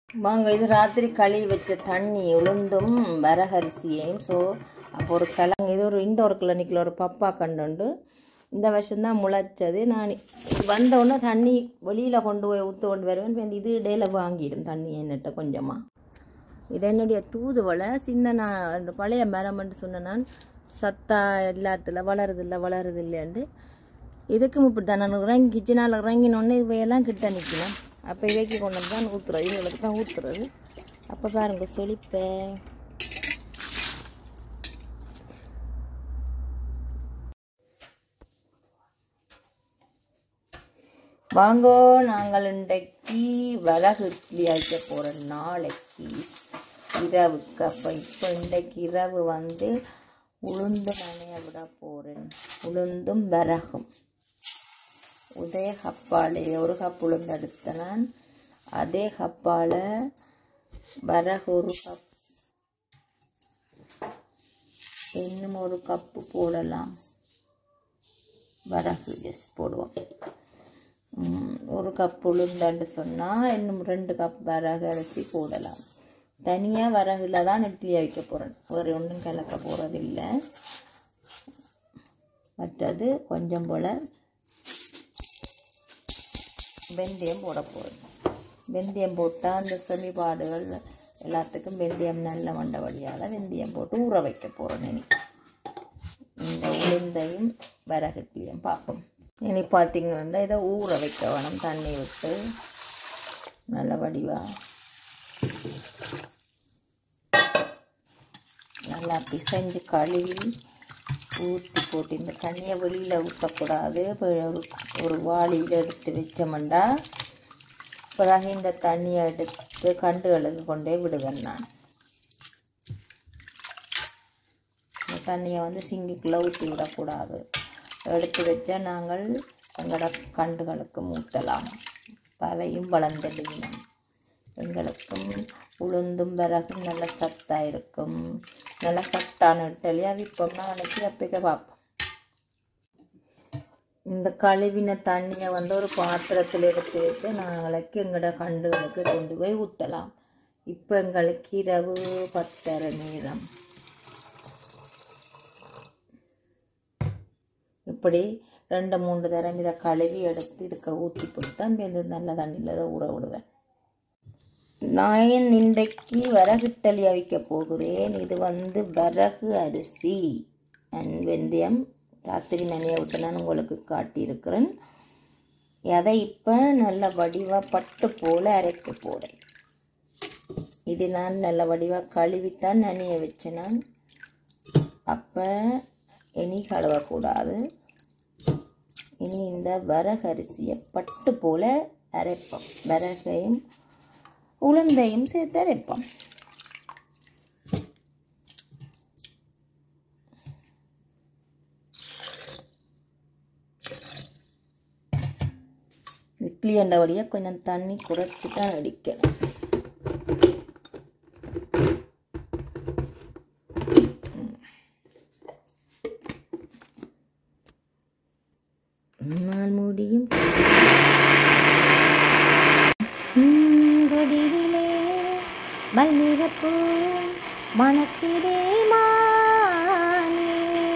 வாங்க இது ராத்திரி கழுவி வச்ச தண்ணி உளுந்தும் வரகரிசியையும் ஸோ அப்போ ஒரு கிழங்கு இது ஒரு இண்டோர் கிளினிக்கில் ஒரு பப்பா கண்டுண்டு இந்த வருஷம்தான் முளைச்சது நான் வந்த உடனே தண்ணி வெளியில் கொண்டு போய் ஊற்ற கொண்டு வருவேன் இப்ப இது இடையில வாங்கிடும் தண்ணி என்னட்ட கொஞ்சமாக இது என்னுடைய தூதுவளை சின்ன நான் அந்த பழைய மரம்னு சொன்ன நான் சத்தா எல்லாத்துல வளருதில்ல வளருதில்லைன்ட்டு இதுக்கும் இப்படி தான் நான் இறங்கி கிச்சனால் இறங்கினோடனே இவையெல்லாம் கிட்ட நிற்கணும் அப்போ இவைக்கு கொண்டு வந்து தான் ஊற்றுறது இவங்களுக்கு தான் ஊற்றுறது அப்போ பாருங்க செழிப்பேன் வாங்கோ நாங்கள் இன்றைக்கு விறகு இட்லி அரைக்க போகிறோம் நாளைக்கு இரவுக்கு அப்போ இப்போ இன்றைக்கு இரவு வந்து உளுந்து நனைய விட போகிறேன் உளுந்தும் விறகும் உதய கப்பாலே ஒரு கப் உளுந்து எடுத்த நான் அதே கப்பால் விறகு ஒரு கப் இன்னும் ஒரு கப்பு போடலாம் விறகு எஸ் போடுவோம் ம், ஒரு கப் உளுந்தண்டு சொன்னால் இன்னும் ரெண்டு கப் வரகு அரிசி போடலாம் தனியாக வரகுல தான் இட்லி வைக்க போகிறேன் வேறு ஒன்றும் கலக்க போகிறதில்லை மற்றது கொஞ்சம் போல் வெந்தயம் போட போகிறேன் வெந்தயம் போட்டால் அந்த செமிபாடுகள் எல்லாத்துக்கும் வெந்தயம் நல்ல மண்டவடியால் வெந்தயம் போட்டு ஊற வைக்க போகிறேன் இனி இந்த உளுந்தையும் வரகட்டிலையும் பார்ப்போம் இனி பார்த்தீங்கன்னா இதை ஊற வைக்க வேணும் தண்ணி விட்டு நல்ல வடிவா நல்லா பிசைஞ்சு கழுவி ஊற்றி போட்டு இந்த தண்ணியை வெளியில் ஊற்றக்கூடாது இப்போ ஒரு ஒரு வாளியில் எடுத்து வச்சோம்டா பிறகு இந்த தண்ணியை எடுத்து கண்டுகளுக்கு கொண்டே விடுவேன் நான் இந்த தண்ணியை வந்து சிங்கிக்குள்ளே ஊற்றி விடக்கூடாது எடுத்து வச்சா நாங்கள் எங்களோட கண்டுகளுக்கு ஊற்றலாம் பவையும் வளர்ந்துடுவினோம் எங்களுக்கும் உளுந்தும் விறகும் நல்ல சத்தாக இருக்கும் நல்ல சத்தான இட்டலியாக விற்போம்னா அன்னைக்கு அப்பைக்க பார்ப்போம் இந்த கழுவின தண்ணியை வந்து ஒரு பாத்திரத்தில் எடுத்து வச்சு நாளைக்கு எங்களோட கண்டுகளுக்கு கொண்டு போய் ஊற்றலாம் இப்போ எங்களுக்கு இரவு பத்தரை நேரம் இப்படி ரெண்டு மூன்று தரம் இதை கழுவி எடுத்து இதுக்கு ஊற்றி போட்டு இந்த நல்ல தண்ணியில் இதை ஊற விடுவேன் நான் இன்றைக்கு விறகுட்டலி அவிக்க போகிறேன் இது வந்து விறகு அரிசி அண்ட் வெந்தயம் ராத்திரி நனைய விட்டு நான் உங்களுக்கு காட்டியிருக்கிறேன் அதை இப்போ நல்ல வடிவாக பட்டு போல் அரைக்க போகிறேன் இது நான் நல்ல வடிவாக கழுவித்தான் நனைய வச்சேன் நான் அப்போ இனி கழுவக்கூடாது இனி இந்த வரகரிசியை பட்டு போல் அரைப்போம் வரகையும் உளுந்தையும் சேர்த்து அரைப்போம் இட்லி அண்டபடியாக கொஞ்சம் தண்ணி குறைச்சி தான் அடிக்கணும் நான் முடியும் கொடியிலே மல்லிகைப்பூ மணத்திலே மானே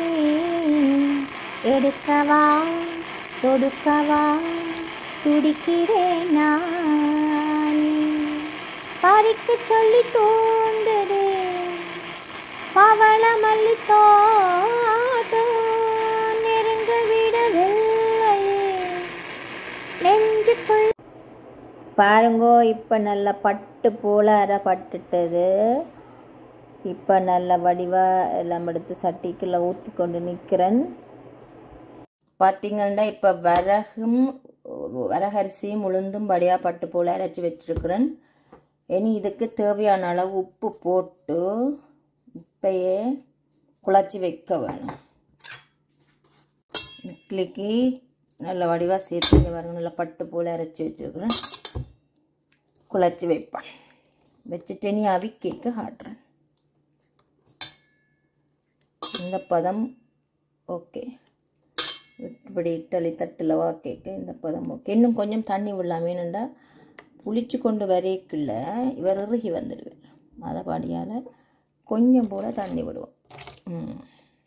எடுக்கவா தொடுக்கவா துடிக்கிறேன் நானே பறிக்க சொல்லி தோன்றது பவள மல்லி தோட்டம் நெருங்க விடவில்லையே நெஞ்சுக்குள் பாருங்கோ இப்போ நல்ல பட்டு போல அரை பட்டுட்டது இப்போ நல்ல வடிவாக எல்லாம் எடுத்து சட்டிக்குள்ளே ஊற்றி கொண்டு நிற்கிறேன் பார்த்தீங்கன்னா இப்போ விறகும் வரகரிசியும் உளுந்தும் படியாக பட்டு போல் அரைச்சி வச்சுருக்கிறேன் இனி இதுக்கு தேவையான அளவு உப்பு போட்டு இப்பயே குழச்சி வைக்க வேணும் இட்லிக்கு நல்ல வடிவாக சேர்த்து வரணும் நல்லா பட்டு போல் அரைச்சி வச்சுருக்குறேன் குழச்சி வைப்பேன் வச்சுட்டு நீ அவிக்கேக்கு காட்டுறேன் இந்த பதம் ஓகே இப்படி இட்டலி தட்டில் வாக்கேக்க இந்த பதம் ஓகே இன்னும் கொஞ்சம் தண்ணி விடலாம் வேணுண்டா புளிச்சு கொண்டு வரைக்குள்ள இவர் இறுகி வந்துடுவார் மதபாடியால் கொஞ்சம் போல தண்ணி விடுவோம் ம்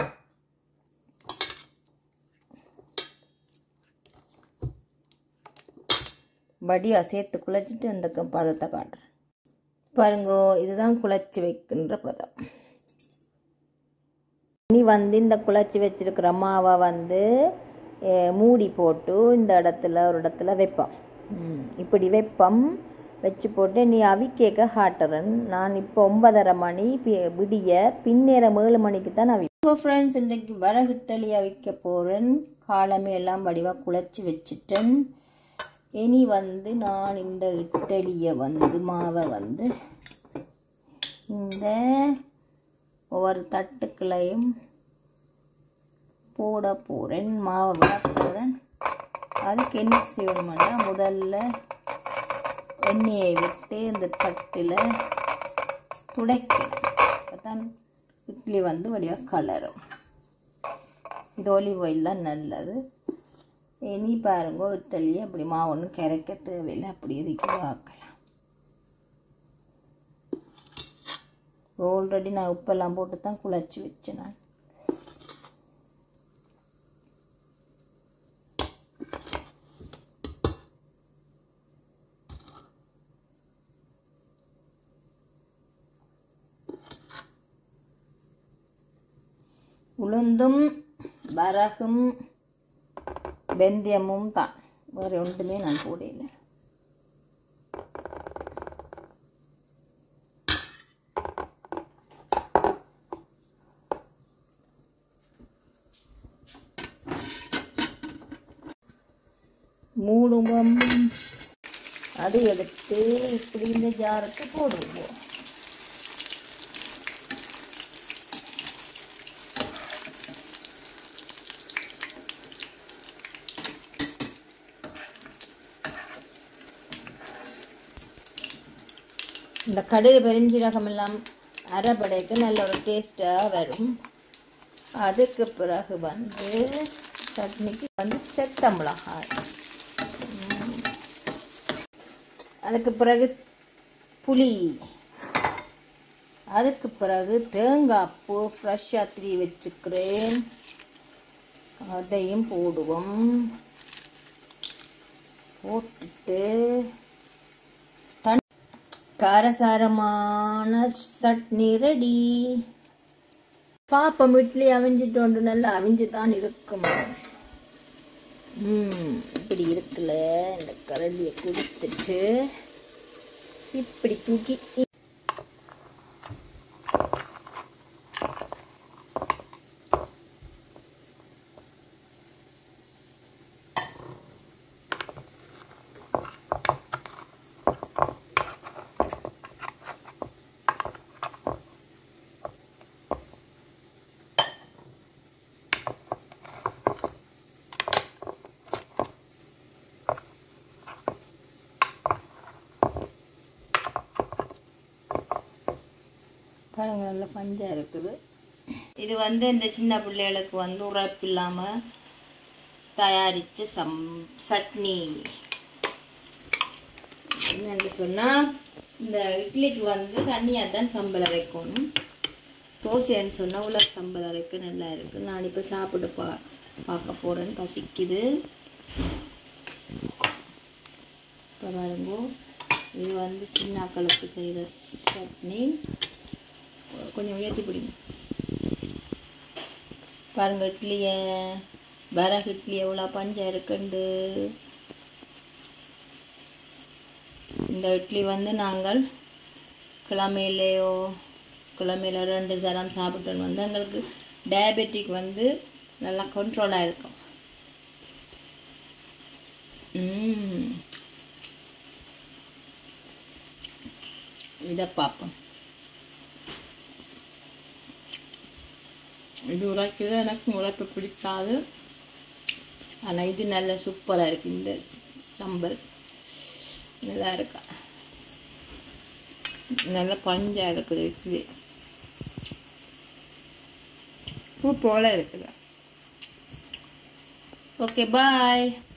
வடியா சேர்த்து குழச்சிட்டு இந்த க- பதத்தை காட்டுறேன் பாருங்கோ இதுதான் குழச்சி வைக்கின்ற பதம் இனி வந்து இந்த குழச்சி வச்சிருக்கிற மாவை வந்து அஹ், மூடி போட்டு இந்த இடத்துல ஒரு இடத்துல வைப்போம் ம், இப்படி வைப்போம் வச்சு போட்டு நீ அவிக்கேக்க காட்டுறேன் நான் இப்போ ஒன்பதரை மணி பி- விடிய பின்னேரம் ஏழு மணிக்கு தான் அவி இப்போ ஃப்ரெண்ட்ஸ் இன்றைக்கு வரகுட்டலி அவிக்க போகிறேன் காலமே எல்லாம் வடிவாக குழச்சி வச்சுட்டேன் இனி வந்து நான் இந்த இட்டலியை வந்து மாவை வந்து இந்த ஒவ்வொரு தட்டுக்களையும் போட போகிறேன் மாவை விட போகிறேன் அதுக்கு என்ன செய்யணும்னா முதல்ல எண்ணெயை விட்டு இந்த தட்டில் துடைக்கணும் அப்பதான் இட்லி வந்து வழியாக கலரும் இது ஒலிவ் ஆயில் தான் நல்லது இனி பாருங்க இட்லியை அப்படி மாவு ஒன்றும் கரைக்க தேவையில்லை அப்படி இதுக்கு ஆக்கலாம் ஆல்ரெடி நான் உப்பெல்லாம் போட்டு தான் குழச்சி வச்சேன் நான் உளுந்தும் வரகும் வெந்தயமும் தான் வேறு ஒன்றுமே நான் போடல மூடுவோம் அதை எடுத்து இப்படி இந்த ஜாருக்கு போடுவோம் இந்த கடுகு பெருஞ்சீரகம் எல்லாம் அரைப்படைக்கு நல்ல ஒரு டேஸ்ட்டாக வரும் அதுக்கு பிறகு வந்து சட்னிக்கு வந்து செத்த மிளகாய் உம். அதுக்கு பிறகு புளி அதுக்கு பிறகு தேங்காய் பூ ஃப்ரெஷ்ஷாக திரி வச்சுக்கிறேன் அதையும் போடுவோம் போட்டுட்டு தன் காரசாரமான சட்னி ரெடி பாப்பம் இட்லி அவிஞ்சிட்டு ஒன்று நல்லா அவிஞ்சு தான் இருக்கும் ம் இப்படி இருக்குல்ல இந்த கரண்டியை கொடுத்துட்டு இப்படி தூக்கி பாருங்க நல்ல பஞ்சாக இருக்குது இது வந்து இந்த சின்ன பிள்ளைகளுக்கு வந்து உரைப்பு இல்லாமல் தயாரித்த சம் சட்னி என்னன்னு சொன்னால் இந்த இட்லிக்கு வந்து தண்ணியாக தான் சம்பல் அரைக்கணும் தோசைன்னு சொன்னால் உலர் சம்பல் அரைக்க நல்லா இருக்குது நான் இப்போ சாப்பிட்டு பா பார்க்க போகிறேன்னு பசிக்குது இப்போ பாருங்க இது வந்து சின்னாக்களுக்கு செய்கிற சட்னி கொஞ்சம் உயர்த்தி பிடிங்க பாருங்க இட்லியை வரகு இட்லி எவ்வளோ பஞ்சம் இருக்குண்டு இந்த இட்லி வந்து நாங்கள் கிழமையிலையோ கிழமையில ரெண்டு தரம் சாப்பிட்டோன்னு வந்து எங்களுக்கு டயபெட்டிக் வந்து நல்லா கண்ட்ரோலாக இருக்கும் ம். இதை பார்ப்போம் இது உரைக்குது எனக்கு உரைப்பு பிடிக்காது ஆனால் இது நல்ல சூப்பராக இருக்குது இந்த சம்பல் நல்லா இருக்கா நல்ல பஞ்சாக இருக்குது இட்லி பூ போல இருக்குது ஓகே பாய்